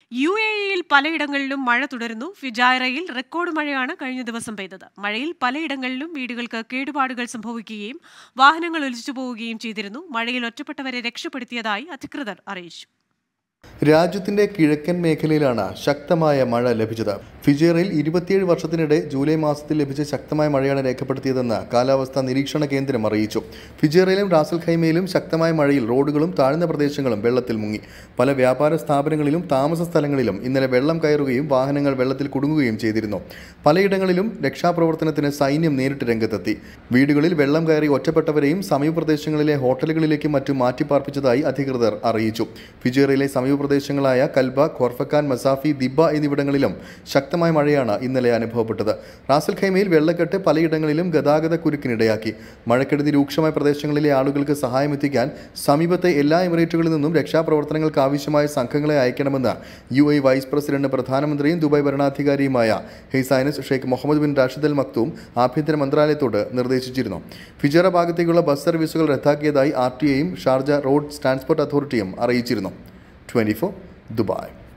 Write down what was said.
U A ഇയിൽ പലയിടങ്ങളിലും മഴ തുടരുന്നു ഫിജായറയിൽ റെക്കോർഡ് മഴയാണ് കഴിഞ്ഞ ദിവസം പെയ്തത് മഴയിൽ പലയിടങ്ങളിലും വീടുകൾക്ക് കേടുപാടുകൾ സംഭവിക്കുകയും വാഹനങ്ങൾ ഒലിച്ചു പോവുകയും ചെയ്തിരുന്നു മഴയിൽ ഒറ്റപ്പെട്ടവരെ രക്ഷപ്പെടുത്തിയതായി അധികൃതർ അറിയിച്ചു രാജ്യത്തിന്റെ കിഴക്കൻ മേഖലയിലാണ് ശക്തമായ മഴ ലഭിച്ചത് ഫിജേറയിൽ ഇരുപത്തിയേഴ് വർഷത്തിനിടെ ജൂലൈ മാസത്തിൽ ലഭിച്ച ശക്തമായ മഴയാണ് രേഖപ്പെടുത്തിയതെന്ന് കാലാവസ്ഥാ നിരീക്ഷണ കേന്ദ്രം അറിയിച്ചു ഫിജേറയിലും റാസൽ ഖൈമയിലും ശക്തമായ മഴയിൽ റോഡുകളും താഴ്ന്ന പ്രദേശങ്ങളും വെള്ളത്തിൽ മുങ്ങി പല വ്യാപാര സ്ഥാപനങ്ങളിലും താമസ സ്ഥലങ്ങളിലും ഇന്നലെ വെള്ളം കയറുകയും വാഹനങ്ങൾ വെള്ളത്തിൽ കുടുങ്ങുകയും ചെയ്തിരുന്നു പലയിടങ്ങളിലും രക്ഷാപ്രവർത്തനത്തിന് സൈന്യം നേരിട്ട് രംഗത്തെത്തി വീടുകളിൽ വെള്ളം കയറി ഒറ്റപ്പെട്ടവരെയും സമീപ പ്രദേശങ്ങളിലെ ഹോട്ടലുകളിലേക്കും മറ്റും മാറ്റിപ്പാർപ്പിച്ചതായി അധികൃതർ അറിയിച്ചു ഫിജേറയിലെ സമീപ പ്രദേശങ്ങളായ കൽബ ഖോർഫക്കാൻ മസാഫി ദിബ എന്നിവിടങ്ങളിലും ശക്തമായ മഴയാണ് ഇന്നലെ അനുഭവപ്പെട്ടത് റാസൽ ഖൈമയിൽ വെള്ളക്കെട്ട് പലയിടങ്ങളിലും ഗതാഗത കുരുക്കിനിടയാക്കി മഴക്കെടുതി രൂക്ഷമായ പ്രദേശങ്ങളിലെ ആളുകൾക്ക് സഹായമെത്തിക്കാൻ സമീപത്തെ എല്ലാ എമിറേറ്റുകളിൽ നിന്നും രക്ഷാപ്രവർത്തനങ്ങൾക്ക് ആവശ്യമായ സംഘങ്ങളെ അയക്കണമെന്ന് യു എ വൈസ് പ്രസിഡന്റ് പ്രധാനമന്ത്രിയും ദുബായ് ഭരണാധികാരിയുമായ highness Sheikh Mohammed bin Rashid Al Maktoum ആഭ്യന്തര മന്ത്രാലയത്തോട് നിർദ്ദേശിച്ചിരുന്നു ഫിജറ ഭാഗത്തേക്കുള്ള ബസ് സർവീസുകൾ റദ്ദാക്കിയതായി ആർ ടി ഐയും ഷാർജ റോഡ് ട്രാൻസ്പോർട്ട് അതോറിറ്റിയും അറിയിച്ചിരുന്നു ട്വൻറ്റി ദുബായ്